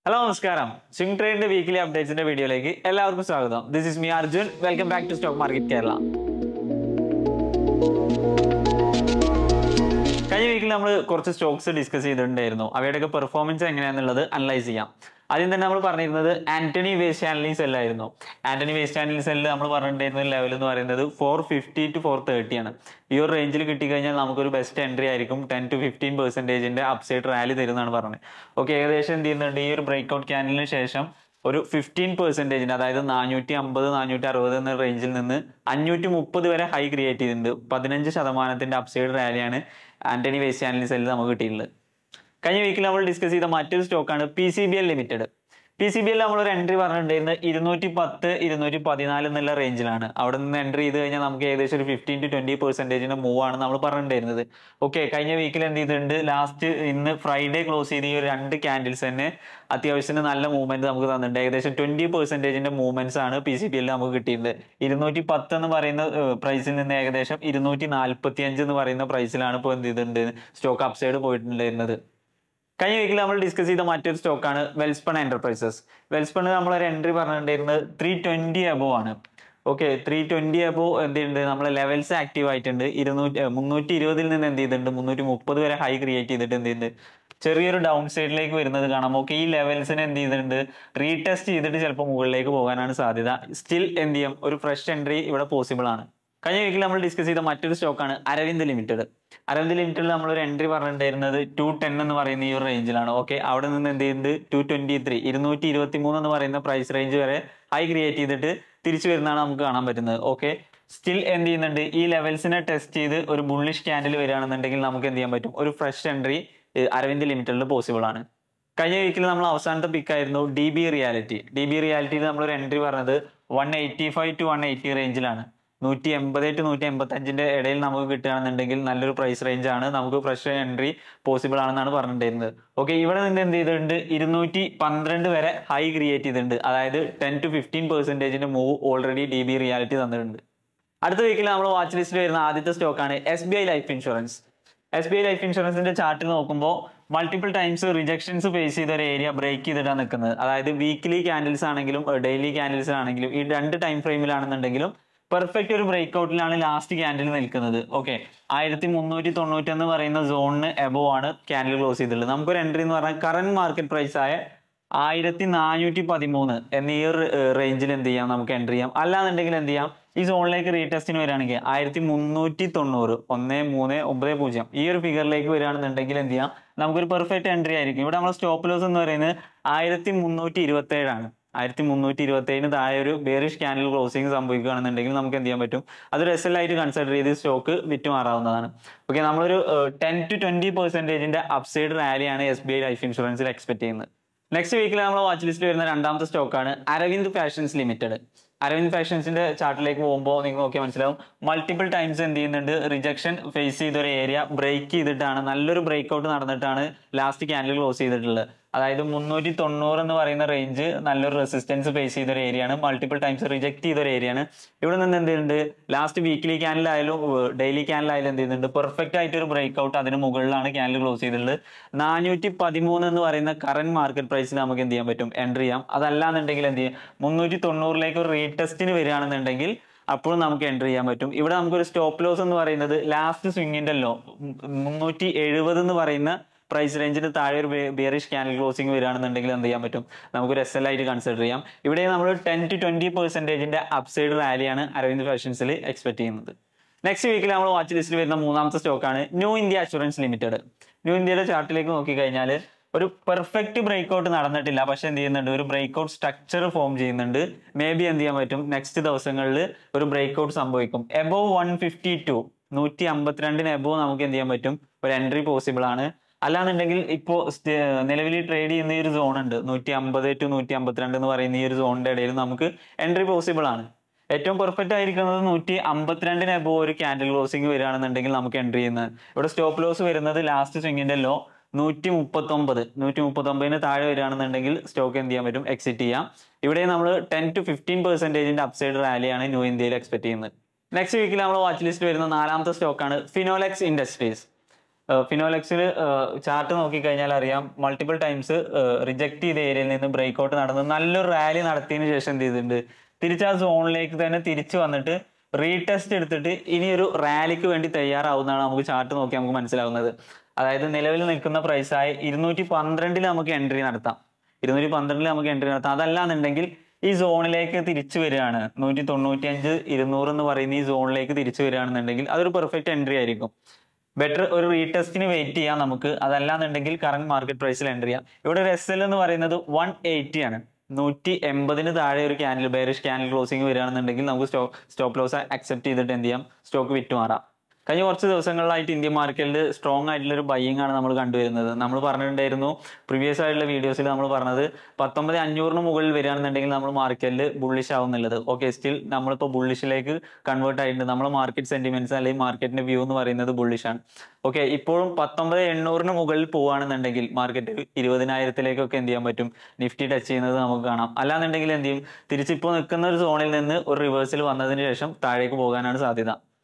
hello നമസ്കാരം swing ട്രേഡിന്റെ weekly അപ്ഡേറ്റ്സിന്റെ വീഡിയോയിലേക്ക് എല്ലാവർക്കും സ്വാഗതം this is me Arjun welcome back to stock market Kerala കഴിഞ്ഞ വീക്കിൽ നമ്മൾ കുറച്ച് സ്റ്റോക്സ് ഡിസ്കസ് ചെയ്തിട്ടുണ്ടായിരുന്നു അവയുടെയൊക്കെ പെർഫോമൻസ് എങ്ങനെയാണെന്നുള്ളത് അനലൈസ് ചെയ്യാം ആദ്യം തന്നെ നമ്മൾ പറഞ്ഞിരുന്നത് ആന്റണി വേസ്റ്റ് ആൻഡലി സെല്ലായിരുന്നു ആന്റണി വേസ്റ്റ് ആൻഡലി സെല്ല് നമ്മൾ പറഞ്ഞിട്ടുണ്ടായിരുന്ന ലെവൽ എന്ന് പറയുന്നത് four fifty to four thirty ആണ് ഈ ഒരു റേഞ്ചിൽ കിട്ടിക്കഴിഞ്ഞാൽ നമുക്കൊരു ബെസ്റ്റ് എൻട്രി ആയിരിക്കും ടെൻ ടു ഫിഫ്റ്റീൻ പെർസെൻറ്റേജിന്റെ അപ്സൈഡ് റാലി തരുന്നതാണ് പറഞ്ഞത് ഓക്കെ ഏകദേശം എന്ത് ചെയ്യുന്നുണ്ട് ഈ ഒരു ബ്രേക്ക് ഔട്ട് ക്യാൻഡലിന് ശേഷം ഒരു ഫിഫ്റ്റീൻ പെർസെൻറ്റേജിന് അതായത് നാനൂറ്റി അമ്പത് നാനൂറ്റി അറുപത് എന്ന റേഞ്ചിൽ നിന്ന് അഞ്ഞൂറ്റി മുപ്പത് വരെ ഹൈ ക്രിയേറ്റ് ചെയ്തിട്ടുണ്ട് പതിനഞ്ച് ശതമാനത്തിന്റെ അപ്സൈഡ് റാലിയാണ് ആന്റണി വേസ്റ്റ് ആൻഡലി സെല്ലിൽ നമുക്ക് കിട്ടിയിട്ടുള്ളത് കഴിഞ്ഞ വീക്കിൽ നമ്മൾ ഡിസ്കസ് ചെയ്ത മറ്റൊരു സ്റ്റോക്കാണ് P C B L limited P C B L നമ്മൾ ഒരു എൻട്രി പറഞ്ഞിട്ടുണ്ടായിരുന്നത് ഇരുന്നൂറ്റി പത്ത് ഇരുന്നൂറ്റി പതിനാല് എന്നുള്ള റേഞ്ചിലാണ് അവിടെ നിന്ന് എൻട്രി ചെയ്ത് കഴിഞ്ഞാൽ നമുക്ക് ഏകദേശം ഒരു ഫിഫ്റ്റീൻ ടു ട്വന്റി പെർസെന്റേജിന്റെ മൂവ് ആണ് നമ്മൾ പറഞ്ഞിട്ടുണ്ടായിരുന്നത് ഓക്കെ കഴിഞ്ഞ വീക്കിൽ എന്ത് ചെയ്തിട്ടുണ്ട് ലാസ്റ്റ് ഇന്ന് ഫ്രൈഡേ ക്ലോസ് ചെയ്ത് ഈ ഒരു രണ്ട് ക്യാൻഡിൽസ് തന്നെ അത്യാവശ്യത്തിന് നല്ല മൂവ്മെന്റ് നമുക്ക് തന്നിട്ടുണ്ട് ഏകദേശം ട്വന്റി പെർസെന്റേജിന്റെ മൂവ്മെന്റ്സ് ആണ് പി സി ബി എല്ലിൽ നമുക്ക് കിട്ടിയിട്ടുണ്ട് ഇരുന്നൂറ്റി പത്ത് എന്ന് പറയുന്ന പ്രൈസിൽ നിന്ന് ഏകദേശം ഇരുന്നൂറ്റി നാൽപ്പത്തി അഞ്ച് എന്ന് പറയുന്ന പ്രൈസിലാണ് ഇപ്പോൾ എന്ത് ചെയ്തിട്ടുണ്ട് സ്റ്റോക്ക് അപ്സൈഡ് പോയിട്ടുണ്ടായിരുന്നത് കഴിഞ്ഞ വീക്കിൽ നമ്മൾ ഡിസ്കസ് ചെയ്ത മറ്റൊരു സ്റ്റോക്കാണ് വെൽസ്പൺ എന്റർപ്രൈസസ് വെൽസ്പൺ നമ്മൾ ഒരു എൻട്രി പറഞ്ഞിട്ടുണ്ടായിരുന്നത് ത്രീ ട്വന്റി അബോ ആണ് ഓക്കെ ത്രീ ട്വന്റി അബോ എന്ത് ചെയ്യുന്നുണ്ട് നമ്മൾ ലെവൽസ് ആക്റ്റീവ് ആയിട്ടുണ്ട് ഇരുന്നൂറ്റി മുന്നൂറ്റി ഇരുപതിൽ നിന്ന് എന്ത് ചെയ്തിട്ടുണ്ട് മുന്നൂറ്റി മുപ്പത് വരെ ഹൈ ക്രിയേറ്റ് ചെയ്തിട്ട് എന്ത് ചെയ്യുന്നുണ്ട് ചെറിയൊരു ഡൗൺ സൈഡിലേക്ക് വരുന്നത് കാണാം ഓക്കെ ഈ ലെവൽസിനെ എന്ത് ചെയ്തിട്ടുണ്ട് റീടെസ്റ്റ് ചെയ്തിട്ട് ചിലപ്പോൾ മുകളിലേക്ക് പോകാനാണ് സാധ്യത സ്റ്റിൽ എന്ത് ചെയ്യും ഒരു ഫ്രഷ് എൻട്രി ഇവിടെ പോസിബിൾ ആണ് കഴിഞ്ഞ വീക്കിൽ നമ്മൾ ഡിസ്കസ് ചെയ്ത മറ്റൊരു സ്റ്റോക്കാണ് അരവിന്ദ് ലിമിറ്റഡ് അരവിന്ദ് ലിമിറ്റഡിൽ നമ്മൾ ഒരു എൻട്രി പറഞ്ഞിട്ടുണ്ടായിരുന്നത് ടു ടെൻ എന്ന് പറയുന്ന ഈ ഒരു റേഞ്ചിലാണ് ഓക്കെ അവിടെ നിന്ന് എന്ത് ചെയ്യുന്നത് ടു ട്വന്റി ത്രീ ഇരുന്നൂറ്റി ഇരുപത്തി മൂന്ന് എന്ന് പറയുന്ന പ്രൈസ് റേഞ്ച് വരെ ഹൈ ക്രിയേറ്റ് ചെയ്തിട്ട് തിരിച്ചു വരുന്നതാണ് നമുക്ക് കാണാൻ പറ്റുന്നത് ഓക്കെ സ്റ്റിൽ എന്ത് ചെയ്യുന്നുണ്ട് ഈ ലെവൽസിനെ ടെസ്റ്റ് ചെയ്ത് ഒരു ബുള്ളിഷ് ക്യാൻഡിൽ വരികയാണെന്നുണ്ടെങ്കിൽ നമുക്ക് എന്ത് ചെയ്യാൻ പറ്റും ഒരു ഫ്രഷ് എൻട്രി അരവിന്ദ് ലിമിറ്റഡിൽ പോസിബിൾ ആണ് കഴിഞ്ഞ വീക്കിൽ നമ്മൾ അവസാനത്തെ പിക്ക് ആയിരുന്നു D B reality D B റിയാലിറ്റിയിൽ നമ്മൾ ഒരു എൻട്രി പറഞ്ഞത് one eighty five to one eighty റേഞ്ചിലാണ് നൂറ്റി എൺപത് ടു നൂറ്റി എൺപത്തി അഞ്ചിന്റെ ഇടയിൽ നമുക്ക് കിട്ടുകയാണെന്നുണ്ടെങ്കിൽ നല്ലൊരു പ്രൈസ് റേഞ്ച് ആണ് നമുക്ക് ഫ്രഷ് എൻട്രി പോസിബിൾ ആണെന്നാണ് പറഞ്ഞിട്ടുണ്ടായിരുന്നത് ഓക്കെ ഇവിടെ നിന്ന് എന്ത് ചെയ്തിട്ടുണ്ട് ഇരുന്നൂറ്റി പന്ത്രണ്ട് വരെ ഹൈ ക്രിയേറ്റ് ചെയ്തിട്ടുണ്ട് അതായത് ടെൻ ടു ഫിഫ്റ്റീൻ പെർസെന്റേജിന്റെ move already D B reality തന്നിട്ടുണ്ട് അടുത്ത വീക്കിൽ നമ്മൾ വാച്ച് ലിസ്റ്റിൽ വരുന്ന ആദ്യത്തെ സ്റ്റോക്കാണ് S B I life insurance S B I life ഇൻഷുറൻസിന്റെ ചാർട്ടിൽ നോക്കുമ്പോൾ മൾട്ടിപ്പിൾ ടൈംസ് റിജക്ഷൻസ് ഫേസ് ചെയ്ത ഒരു ഏരിയ ബ്രേക്ക് ചെയ്തിട്ടാണ് നിൽക്കുന്നത് അതായത് വീക്ക്ലി ക്യാൻഡിൽസ് ആണെങ്കിലും ഡെയിലി ക്യാൻഡിൽസ് ആണെങ്കിലും ഈ രണ്ട് ടൈം ഫ്രെയിമിലാണെന്നുണ്ടെങ്കിലും പെർഫെക്റ്റ് ഒരു ബ്രേക്ക് ഔട്ടിലാണ് ലാസ്റ്റ് ക്യാൻഡിൽ നിൽക്കുന്നത് ഓക്കെ ആയിരത്തി മുന്നൂറ്റി തൊണ്ണൂറ്റി എന്ന് പറയുന്ന സോണിന് എബോ ആണ് ക്യാൻഡിൽ ക്ലോസ് ചെയ്തിട്ടുള്ളത് നമുക്കൊരു എൻട്രി എന്ന് പറഞ്ഞാൽ കറന്റ് മാർക്കറ്റ് പ്രൈസ് ആയ ആയിരത്തി നാനൂറ്റി പതിമൂന്ന് എന്നീ ഒരു റേഞ്ചിൽ എന്ത് ചെയ്യാം നമുക്ക് എൻട്രി ചെയ്യാം അല്ലാന്നുണ്ടെങ്കിൽ എന്ത് ചെയ്യാം ഈ സോണിലേക്ക് റീടെസ്റ്റിന് വരികയാണെങ്കിൽ ആയിരത്തി മുന്നൂറ്റി തൊണ്ണൂറ് ഒന്ന് മൂന്ന് ഒമ്പത് പൂജ്യം ഈ ഒരു ഫിഗറിലേക്ക് വരികയാണെന്നുണ്ടെങ്കിൽ എന്ത് ചെയ്യാം നമുക്കൊരു പെർഫെക്റ്റ് എൻട്രി ആയിരിക്കും ഇവിടെ നമ്മൾ സ്റ്റോപ്പ് ലോസ് എന്ന് പറയുന്നത് ആയിരത്തി മുന്നൂറ്റി ഇരുപത്തി ഏഴാണ് ആയിരത്തി മുന്നൂറ്റി ഇരുപത്തി ഏഴിന് താഴെ ഒരു ബേറിഷ് ക്യാൻഡിൽ ക്ലോസിംഗ് സംഭവിക്കുകയാണെന്നുണ്ടെങ്കിൽ നമുക്ക് എന്ത് ചെയ്യാൻ പറ്റും അതൊരു എസ് എൽ ആയിട്ട് കൺസിഡർ ചെയ്ത് സ്റ്റോക്ക് വിറ്റ് മാറാവുന്നതാണ് ഓക്കെ നമ്മളൊരു ടെൻ ടു ട്വന്റി പെർസെന്റേജിന്റെ അപ്സൈഡ് റാലിയാണ് എസ് ബി ഐ ലൈഫ് ഇൻഷുറൻസിൽ എക്സ്പെക്ട് ചെയ്യുന്നത് നെക്സ്റ്റ് വീക്കിൽ നമ്മൾ വാച്ച് ലിസ്റ്റിൽ വരുന്ന രണ്ടാമത്തെ സ്റ്റോക്കാണ് അരവിന്ദ് ഫാഷൻസ് ലിമിറ്റഡ് അരവിന്ദ് ഫാഷൻസിന്റെ ചാർട്ടിലേക്ക് പോകുമ്പോൾ നിങ്ങൾക്ക് നോക്കിയാൽ മനസ്സിലാവും മൾട്ടിപ്പിൾ ടൈംസ് എന്ത് ചെയ്യുന്നുണ്ട് റിജക്ഷൻ ഫേസ് ചെയ്ത ഒരു ഏരിയ ബ്രേക്ക് ചെയ്തിട്ടാണ് നല്ലൊരു ബ്രേക്ക് ഔട്ട് നടന്നിട്ടാണ് ലാസ്റ്റ് ക്യാൻഡിൽ ക്ലോസ് ചെയ്തിട്ടുള്ളത് അതായത് മുന്നൂറ്റി തൊണ്ണൂറ് എന്ന് പറയുന്ന റേഞ്ച് നല്ലൊരു റെസിസ്റ്റൻസ് ഫേസ് ചെയ്ത ഒരു ഏരിയയാണ് മൾട്ടിപ്പിൾ ടൈംസ് റിജക്ട് ചെയ്ത ഒരു ഏരിയയാണ് ഇവിടെ നിന്ന് എന്ത് ചെയ്യുന്നുണ്ട് ലാസ്റ്റ് വീക്ക്ലി ക്യാൻഡിലായാലും ഡെയിലി ക്യാൻഡിലായാലും എന്ത് ചെയ്യുന്നുണ്ട് പെർഫെക്റ്റ് ആയിട്ട് ഒരു ബ്രേക്ക് ഔട്ട് അതിന് മുകളിലാണ് ക്യാൻഡിൽ ക്ലോസ് ചെയ്തിട്ടുള്ളത് നാനൂറ്റി പതിമൂന്ന് എന്ന് പറയുന്ന കറന്റ് മാർക്കറ്റ് പ്രൈസിൽ നമുക്ക് എന്ത് ചെയ്യാൻ പറ്റും എൻട്രി ചെയ്യാം അതല്ലാന്നുണ്ടെങ്കിൽ എന്ത് ചെയ്യും മുന്നൂറ്റി തൊണ്ണൂറിലേക്ക് ഒരു റീടെസ്റ്റിന് വരികയാണെന്നുണ്ടെങ്കിൽ അപ്പോഴും നമുക്ക് എൻട്രി ചെയ്യാൻ പറ്റും ഇവിടെ നമുക്കൊരു സ്റ്റോപ്പ് ലോസ് എന്ന് പറയുന്നത് ലാസ്റ്റ് സ്വിങ്ങിന്റെ ലോ മുന്നൂറ്റി എഴുപത് എന്ന് പറയുന്ന പ്രൈസ് റേഞ്ചിന് താഴെ ഒരു ബിയറിഷ് ക്യാൻഡിൽ ക്ലോസിംഗ് വരികയാണെന്നുണ്ടെങ്കിൽ എന്ത് ചെയ്യാൻ പറ്റും നമുക്കൊരു എസ് എൽ ആയിട്ട് കൺസിഡർ ചെയ്യാം ഇവിടെ നമ്മൾ ടെൻ ടു ട്വന്റി പെർസെന്റേജിന്റെ അപ്സൈഡ് റാലിയാണ് അരവിന്ദ് ഫാഷൻസിൽ എക്സ്പെക്ട് ചെയ്യുന്നത് നെക്സ്റ്റ് വീക്കിൽ നമ്മൾ വാച്ച് ലിസ്റ്റിൽ വരുന്ന മൂന്നാമത്തെ സ്റ്റോക്കാണ് new India assurance limited new ഇന്ത്യയുടെ ചാർട്ടിലേക്ക് നോക്കിക്കഴിഞ്ഞാൽ ഒരു പെർഫെക്റ്റ് ബ്രേക്ക് ഔട്ട് നടന്നിട്ടില്ല പക്ഷെ എന്ത് ചെയ്യുന്നുണ്ട് ഒരു ബ്രേക്ക് ഔട്ട് സ്ട്രക്ചർ ഫോം ചെയ്യുന്നുണ്ട് മേ ബി എന്ത് ചെയ്യാൻ പറ്റും നെക്സ്റ്റ് ദിവസങ്ങളിൽ ഒരു ബ്രേക്ക് ഔട്ട് സംഭവിക്കും എബോവ് വൺ ഫിഫ്റ്റി ടു നൂറ്റി അമ്പത്തിരണ്ടിന് എബോവ് നമുക്ക് എന്ത് ചെയ്യാൻ പറ്റും ഒരു എൻട്രി പോസിബിൾ ആണ് അല്ലാന്നുണ്ടെങ്കിൽ ഇപ്പോൾ നിലവിൽ ട്രേഡ് ചെയ്യുന്ന ഈ ഒരു സോൺ ഉണ്ട് നൂറ്റി അമ്പത് ടു നൂറ്റി അമ്പത്തിരണ്ട് എന്ന് പറയുന്ന ഈ ഒരു സോണിന്റെ ഇടയിൽ നമുക്ക് എൻട്രി പോസിബിൾ ആണ് ഏറ്റവും പെർഫെക്റ്റ് ആയിരിക്കുന്നത് നൂറ്റി അമ്പത്തിരണ്ടിന് എബോ ഒരു ക്യാൻഡിൽ ക്ലോസിംഗ് വരികയാണെന്നുണ്ടെങ്കിൽ നമുക്ക് എൻട്രി ചെയ്യുന്നത് ഇവിടെ സ്റ്റോപ്പ് ലോസ് വരുന്നത് ലാസ്റ്റ് സ്വിങ്ങിന്റെ ലോ നൂറ്റി മുപ്പത്തി ഒമ്പത് നൂറ്റി മുപ്പത്തി ഒമ്പതിന് താഴെ വരികയാണെന്നുണ്ടെങ്കിൽ സ്റ്റോക്ക് എന്ത് ചെയ്യാൻ പറ്റും എക്സിറ്റ് ചെയ്യാം ഇവിടെ നമ്മൾ ടെൻ ടു ഫിഫ്റ്റീൻ പെർസെന്റേജിന്റെ അപ്സൈഡ് റാലിയാണ് ന്യൂ ഇന്ത്യയിൽ എക്സ്പെക്ട് ചെയ്യുന്നത് നെക്സ്റ്റ് വീക്കിൽ നമ്മൾ വാച്ച് ലിസ്റ്റ് വരുന്ന നാലാമത്തെ സ്റ്റോക്കാണ് ഫിനോലെക്സ് ഇൻഡസ്ട്രീസ് ഫിനോലെക്സിൽ ചാർട്ട് നോക്കിക്കഴിഞ്ഞാൽ അറിയാം മൾട്ടിപ്പിൾ ടൈംസ് റിജക്ട് ചെയ്ത ഏരിയയിൽ നിന്ന് ബ്രേക്ക് ഔട്ട് നടന്ന് നല്ലൊരു റാലി നടത്തിയതിന് ശേഷം എന്ത് ചെയ്തിട്ടുണ്ട് തിരിച്ച് ആ സോണിലേക്ക് തന്നെ തിരിച്ചു വന്നിട്ട് റീടെസ്റ്റ് എടുത്തിട്ട് ഇനി ഒരു റാലിക്ക് വേണ്ടി തയ്യാറാവുന്നതാണ് നമുക്ക് ചാർട്ട് നോക്കി നമുക്ക് മനസ്സിലാവുന്നത് അതായത് നിലവിൽ നിൽക്കുന്ന പ്രൈസായ ഇരുന്നൂറ്റി പന്ത്രണ്ടിൽ നമുക്ക് എൻട്രി നടത്താം ഇരുന്നൂറ്റി പന്ത്രണ്ടിൽ നമുക്ക് എൻട്രി നടത്താം അതല്ലാന്നുണ്ടെങ്കിൽ ഈ സോണിലേക്ക് തിരിച്ചു വരികയാണ് നൂറ്റി തൊണ്ണൂറ്റി അഞ്ച് ഇരുന്നൂറ് എന്ന് പറയുന്ന ഈ സോണിലേക്ക് തിരിച്ചു വരികയാണെന്നുണ്ടെങ്കിൽ അതൊരു പെർഫെക്റ്റ് എൻട്രി ആയിരിക്കും ബെറ്റർ ഒരു റീടെസ്റ്റിന് വെയിറ്റ് ചെയ്യാം നമുക്ക് അതല്ലാന്നുണ്ടെങ്കിൽ കറന്റ് മാർക്കറ്റ് പ്രൈസിൽ എൻട്രി ചെയ്യാം ഇവിടെ ഒരു എസ് എൽ എന്ന് പറയുന്നത് വൺ എയ്റ്റി ആണ് നൂറ്റി എൺപതിന് താഴെ ഒരു ക്യാൻഡിൽ ബെയറിഷ് ക്യാൻഡിൽ ക്ലോസിംഗ് വരികയാണെന്നുണ്ടെങ്കിൽ നമുക്ക് സ്റ്റോക്ക് സ്റ്റോപ്പ് ലോസ് അക്സെപ്റ്റ് ചെയ്തിട്ട് എന്ത് ചെയ്യാം സ്റ്റോക്ക് വിറ്റുമാറാം കഴിഞ്ഞ കുറച്ച് ദിവസങ്ങളിലായിട്ട് ഇന്ത്യൻ മാർക്കറ്റിൽ സ്ട്രോങ് ആയിട്ടുള്ള ഒരു ബയ്യിങ് ആണ് നമ്മൾ കണ്ടുവരുന്നത് നമ്മൾ പറഞ്ഞിട്ടുണ്ടായിരുന്നു പ്രീവിയസ് ആയിട്ടുള്ള വീഡിയോസിൽ നമ്മൾ പറഞ്ഞത് പത്തൊമ്പത് അഞ്ഞൂറിന് മുകളിൽ വരികയാണെന്നുണ്ടെങ്കിൽ നമ്മൾ മാർക്കറ്റിൽ ബുള്ളിഷ് ആവുന്നുള്ളത് ഓക്കെ സ്റ്റിൽ നമ്മളിപ്പോൾ ബുള്ളിഷിലേക്ക് കൺവേർട്ട് ആയിട്ടുണ്ട് നമ്മുടെ മാർക്കറ്റ് സെന്റിമെന്റ്സ് അല്ലെങ്കിൽ മാർക്കറ്റിന്റെ വ്യൂ എന്ന് പറയുന്നത് ബുള്ളിഷ് ആണ് ഓക്കെ ഇപ്പോഴും പത്തൊമ്പത് എണ്ണൂറിന് മുകളിൽ പോവുകയാണെന്നുണ്ടെങ്കിൽ മാർക്കറ്റ് ഇരുപതിനായിരത്തിലേക്കൊക്കെ എന്ത് ചെയ്യാൻ പറ്റും നിഫ്റ്റി ടച്ച് ചെയ്യുന്നത് നമുക്ക് കാണാം അല്ലാന്നുണ്ടെങ്കിൽ എന്ത് ചെയ്യും തിരിച്ചിപ്പോൾ നിൽക്കുന്ന ഒരു സോണിൽ നിന്ന് ഒരു റിവേഴ്സിൽ വന്നതിന് ശേഷം താഴേക്ക് പോകാനാണ് സാധ്യത